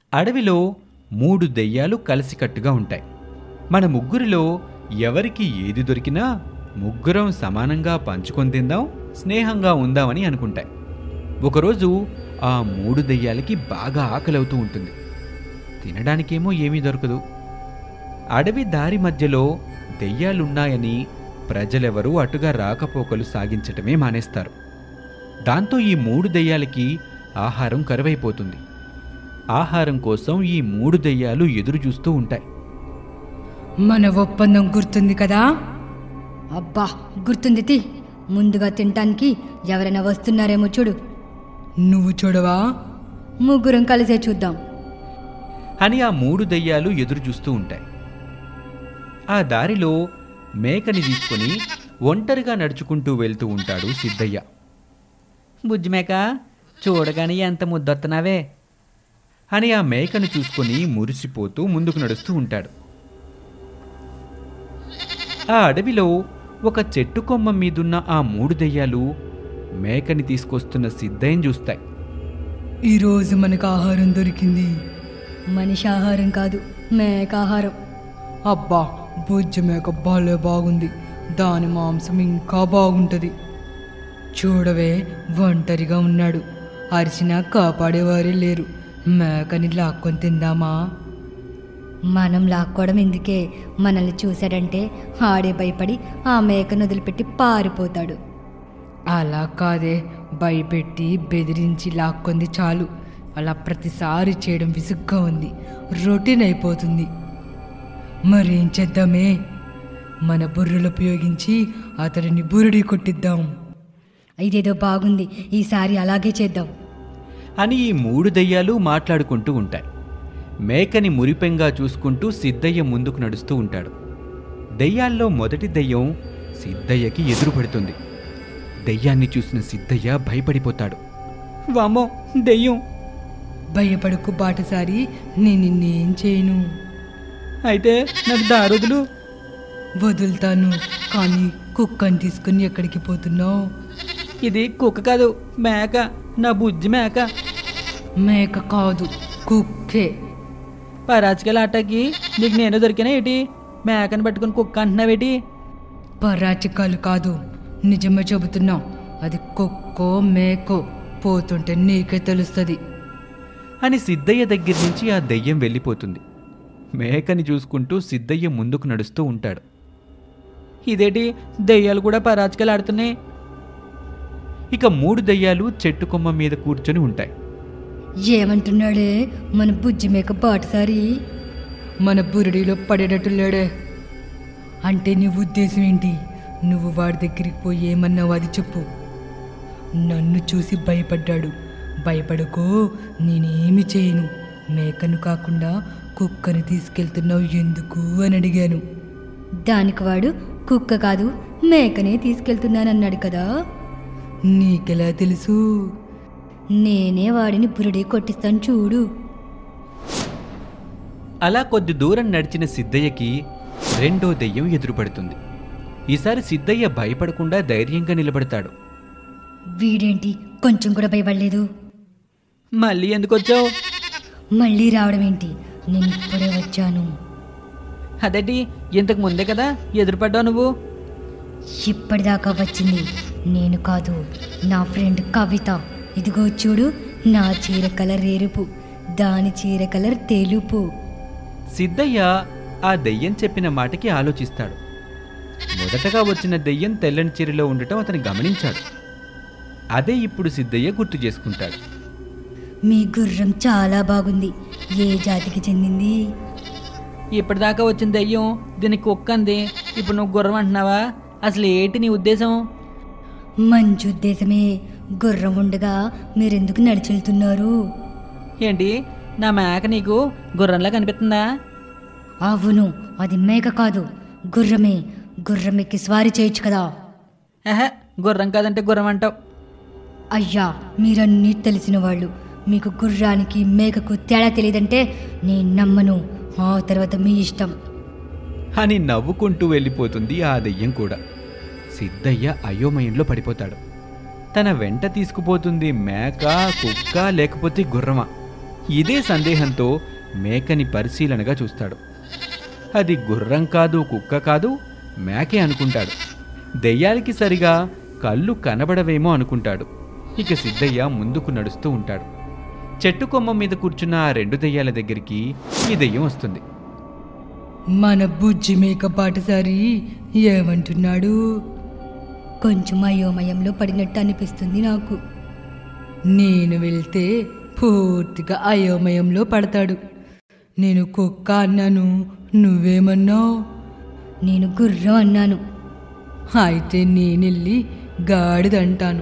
అడవిలో మూడు దెయ్యాలు కలిసికట్టుగా ఉంటాయి మన ముగ్గురిలో ఎవరికి ఏది దొరికినా ముగ్గురం సమానంగా పంచుకొని తిందాం స్నేహంగా ఉందామని అనుకుంటాయి ఒకరోజు ఆ మూడు దెయ్యాలకి బాగా ఆకలవుతూ ఉంటుంది తినడానికేమో ఏమీ దొరకదు అడవి దారి మధ్యలో దెయ్యాలున్నాయని ప్రజలెవరూ అటుగా రాకపోకలు సాగించటమే మానేస్తారు దాంతో ఈ మూడు దెయ్యాలకి ఆహారం కరువైపోతుంది ఆహారం కోసం ఈ మూడు దెయ్యాలు ఎదురు చూస్తూ ఉంటాయి మన ఒప్పందం గుర్తుంది కదా అబ్బా గుర్తుంది తి. ముందుగా తినటానికి ఎవరైనా వస్తున్నారేమో చూడు నువ్వు చూడవా ముగ్గురం కలిసే చూద్దాం అని ఆ మూడు దెయ్యాలు ఎదురు చూస్తూ ఉంటాయి ఆ దారిలో మేకని తీసుకొని ఒంటరిగా నడుచుకుంటూ వెళ్తూ ఉంటాడు సిద్ధయ్య బుజ్జిమేక చూడగానే ఎంత ముద్దొత్తనావే అని ఆ మేకను చూసుకొని మురిసిపోతూ ముందుకు నడుస్తూ ఉంటాడు ఆ అడవిలో ఒక చెట్టు కొమ్మ మీదున్న ఆ మూడు దెయ్యాలు మేకని తీసుకొస్తున్న సిద్ధయ్యని చూస్తాయి ఈరోజు మనకు ఆహారం దొరికింది మనిషి ఆహారం కాదు మేకాహారం అబ్బా బుజ్జి మేక భలే బాగుంది దాని మాంసం ఇంకా బాగుంటుంది చూడవే ఒంటరిగా ఉన్నాడు అరిచినా కాపాడేవారే లేరు మేకని లాక్కొని తిందామా మనం లాక్కోవడం ఎందుకే మనల్ని చూశాడంటే ఆడే భయపడి ఆ మేకను వదిలిపెట్టి పారిపోతాడు అలా కాదే భయపెట్టి బెదిరించి లాక్కొంది చాలు అలా ప్రతిసారి చేయడం విసుగ్గా ఉంది రొటీన్ అయిపోతుంది మరేం చేద్దామే మన బుర్రలు ఉపయోగించి అతడిని బురుడి కొట్టిద్దాం ఇదేదో బాగుంది ఈసారి అలాగే చేద్దాం అని ఈ మూడు దెయ్యాలు మాట్లాడుకుంటూ ఉంటాయి మేకని మురిపెంగా చూసుకుంటూ సిద్ధయ్య ముందుకు నడుస్తూ ఉంటాడు దెయ్యాల్లో మొదటి దెయ్యం సిద్ధయ్యకి ఎదురుపడుతుంది దెయ్యాన్ని చూసిన సిద్ధయ్య భయపడిపోతాడు వామో దెయ్యం భయపడకు బాటసారి నేను నిన్నేం చేయను అయితే నాకు దారుదులు వదులుతాను కానీ కుక్కని తీసుకుని ఎక్కడికి పోతున్నావు ఇది కుక్క కాదు మేక నా బుజ్జి మేక మేక కాదు కుక్కే పరాచికల ఆటకి నీకు నేను దొరికినా ఏంటి మేకని పట్టుకుని కుక్క అంటున్నావేటి పరాచికాలు కాదు నిజమే చెబుతున్నావు అది కుక్కో మేకో పోతుంటే నీకే తెలుస్తుంది అని సిద్ధయ్య దగ్గర నుంచి ఆ దెయ్యం వెళ్ళిపోతుంది మేకని చూసుకుంటూ సిద్ధయ్య ముందుకు నడుస్తూ ఉంటాడు ఇదేటి దెయ్యాలు కూడా పరాచికలు ఆడుతున్నాయి ఇక మూడు దెయ్యాలు చెట్టు కొమ్మ మీద కూర్చొని ఉంటాయి ఏమంటున్నాడే మన బుజ్జి మేక బాటసారి మన బురుడిలో పడేటట్టు లేడే అంటే నీ ఉద్దేశం ఏంటి నువ్వు వాడి దగ్గరికి పోయి ఏమన్నావు అది చెప్పు నన్ను చూసి భయపడ్డాడు భయపడకో నేనేమి చేయను మేకను కాకుండా కుక్కను తీసుకెళ్తున్నావు ఎందుకు అని అడిగాను దానికి వాడు కుక్క కాదు మేకనే తీసుకెళ్తున్నానన్నాడు కదా నీకెలా తెలుసు నేనే వాడిని బురుడే కొట్టిస్తాను చూడు అలా కొద్ది దూరం నడిచిన సిద్ధయ్యకి రెండో దెయ్యం ఎదురుపడుతుంది ఈసారి సిద్ధయ్య భయపడకుండా ధైర్యంగా నిలబడతాడు వీడేంటి కొంచెం కూడా భయపడలేదు మళ్ళీ ఎందుకు వచ్చావు మళ్ళీ రావడం ఏంటి నేను ఇప్పుడే వచ్చాను అదేంటి ఇంతకు ముందే కదా ఎదురుపడ్డావు నువ్వు ఇప్పటిదాకా వచ్చింది నేను కాదు నా ఫ్రెండ్ కవిత ఇదిగో చూడు నా చీర కలర్ ఎరుపు దాని చీర కలర్ తెలుపు సిద్ధయ్య ఆ దెయ్యం చెప్పిన మాటకి ఆలోచిస్తాడు మొదటగా వచ్చిన దెయ్యం తెల్లని చీరలో ఉండటం అతను గమనించాడు అదే ఇప్పుడు సిద్ధయ్య గుర్తు చేసుకుంటాడు మీ గుర్రం చాలా బాగుంది ఏ జాతికి చెందింది ఇప్పటిదాకా వచ్చిన దెయ్యం దీనికి కుక్క అంది ఇప్పుడు నువ్వు గుర్రం అంటున్నావా అసలు ఏంటి నీ ఉద్దేశం మంచి ఉద్దేశమే గుర్రం ఉండగా మీరెందుకు నడిచెళ్తున్నారు ఏంటి నా మేక నీకు గుర్రంలా కనిపిస్తుందా అవును అది మేక కాదు గుర్రమే గుర్రం ఎక్కి స్వారీ చేయొచ్చు కదా ఆహా గుర్రం కాదంటే గుర్రం అంటావు అయ్యా మీరన్నీ తెలిసిన వాళ్ళు మీకు గుర్రానికి మేకకు తేడా తెలియదంటే నేను నమ్మను ఆ తర్వాత మీ ఇష్టం అని నవ్వుకుంటూ వెళ్ళిపోతుంది ఆ దెయ్యం కూడా సిద్ధయ్య అయోమయంలో పడిపోతాడు తన వెంట తీసుకుపోతుంది మేక కుక్క లేకపోతే గుర్రమా ఇదే సందేహంతో మేకని పరిశీలనగా చూస్తాడు అది గుర్రం కాదు కుక్క కాదు మేకే అనుకుంటాడు దెయ్యాలకి సరిగా కళ్ళు కనబడవేమో అనుకుంటాడు ఇక సిద్ధయ్య ముందుకు నడుస్తూ ఉంటాడు చెట్టు కొమ్మ మీద కూర్చున్న ఆ రెండు దెయ్యాల దగ్గరికి ఈ దెయ్యం వస్తుంది మన బుజ్జి మేక పాటసారి ఏమంటున్నాడు కొంచెం అయోమయంలో పడినట్టు అనిపిస్తుంది నాకు నేను వెళ్తే పూర్తిగా అయోమయంలో పడతాడు నేను కుక్క అన్నాను నువ్వేమన్నావు నేను గుర్రం అన్నాను అయితే నేనెళ్ళి గాడిదంటాను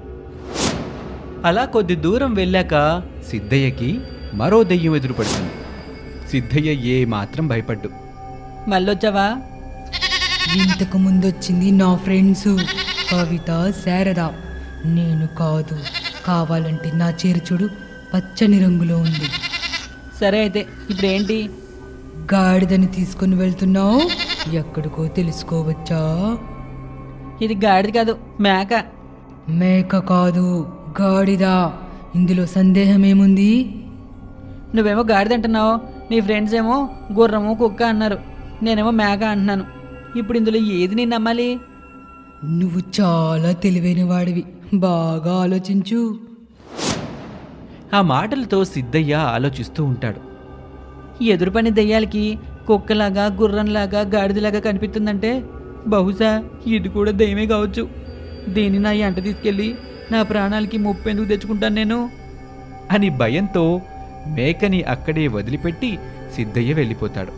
అలా కొద్ది దూరం వెళ్ళాక సిద్ధయ్యకి మరో దెయ్యం ఎదురుపడుతుంది సిద్ధయ్య ఏ మాత్రం భయపడ్డు మళ్ళొచ్చావా ఇంతకు ముందొచ్చింది నా ఫ్రెండ్స్ కవిత శారద నేను కాదు కావాలంటే నా చీర చూడు పచ్చని రంగులో ఉంది సరే అయితే ఇప్పుడు ఏంటి గాడిదని తీసుకుని వెళ్తున్నావు ఎక్కడికో తెలుసుకోవచ్చా ఇది గాడిది కాదు మేక మేక కాదు గాడిద ఇందులో సందేహం ఏముంది నువ్వేమో గాడిద అంటున్నావు నీ ఫ్రెండ్స్ ఏమో గుర్రము కుక్క అన్నారు నేనేమో మేక అంటున్నాను ఇప్పుడు ఇందులో ఏది నేను నమ్మాలి నువ్వు చాలా తెలివైన వాడివి బాగా ఆలోచించు ఆ మాటలతో సిద్ధయ్య ఆలోచిస్తూ ఉంటాడు ఎదురు పని దెయ్యాలకి కుక్కలాగా గుర్రంలాగా గాడిదలాగా కనిపిస్తుందంటే బహుశా ఇది కూడా దయ్యమే కావచ్చు దీన్ని నా ఎంట తీసుకెళ్ళి నా ప్రాణాలకి ముప్పెందుకు తెచ్చుకుంటాను నేను అని భయంతో మేకని అక్కడే వదిలిపెట్టి సిద్ధయ్య వెళ్ళిపోతాడు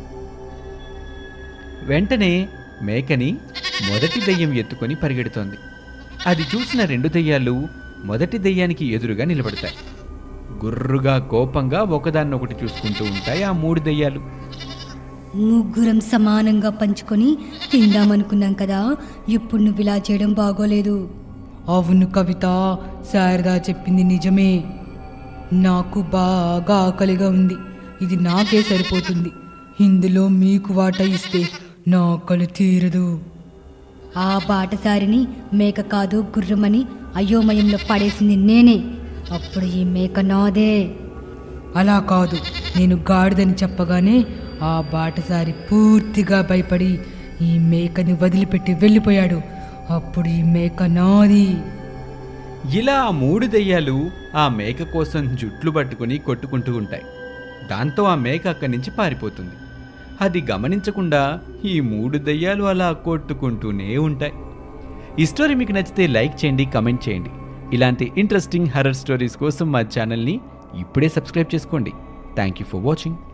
వెంటనే మేకని మొదటి దెయ్యం ఎత్తుకొని పరిగెడుతోంది అది చూసిన రెండు దెయ్యాలు మొదటి దెయ్యానికి ఎదురుగా నిలబడతాయి గుర్రుగా కోపంగా ఒకదాన్నొకటి చూసుకుంటూ ఉంటాయి ఆ మూడు దెయ్యాలు ముగ్గురం సమానంగా పంచుకొని తిందామనుకున్నాం కదా ఇప్పుడు నువ్వు ఇలా చేయడం బాగోలేదు అవును కవిత శారదా చెప్పింది నిజమే నాకు బాగా ఆకలిగా ఉంది ఇది నాకే సరిపోతుంది ఇందులో మీకు వాటా ఇస్తే నా ఆకలి తీరదు ఆ బాటసారిని మేక కాదు గుర్రమని అయోమయంలో పడేసింది నేనే అప్పుడు ఈ మేక నాదే అలా కాదు నేను గాడిదని చెప్పగానే ఆ బాటసారి పూర్తిగా భయపడి ఈ మేకని వదిలిపెట్టి వెళ్ళిపోయాడు అప్పుడు ఈ మేక నాది ఇలా ఆ మూడు దెయ్యాలు ఆ మేక కోసం జుట్లు పట్టుకుని కొట్టుకుంటూ ఉంటాయి దాంతో ఆ మేక అక్కడి నుంచి పారిపోతుంది అది గమనించకుండా ఈ మూడు దెయ్యాలు అలా కొట్టుకుంటూనే ఉంటాయి ఈ స్టోరీ మీకు నచ్చితే లైక్ చేయండి కమెంట్ చేయండి ఇలాంటి ఇంట్రెస్టింగ్ హర్రర్ స్టోరీస్ కోసం మా ఛానల్ని ఇప్పుడే సబ్స్క్రైబ్ చేసుకోండి థ్యాంక్ యూ ఫర్ వాచింగ్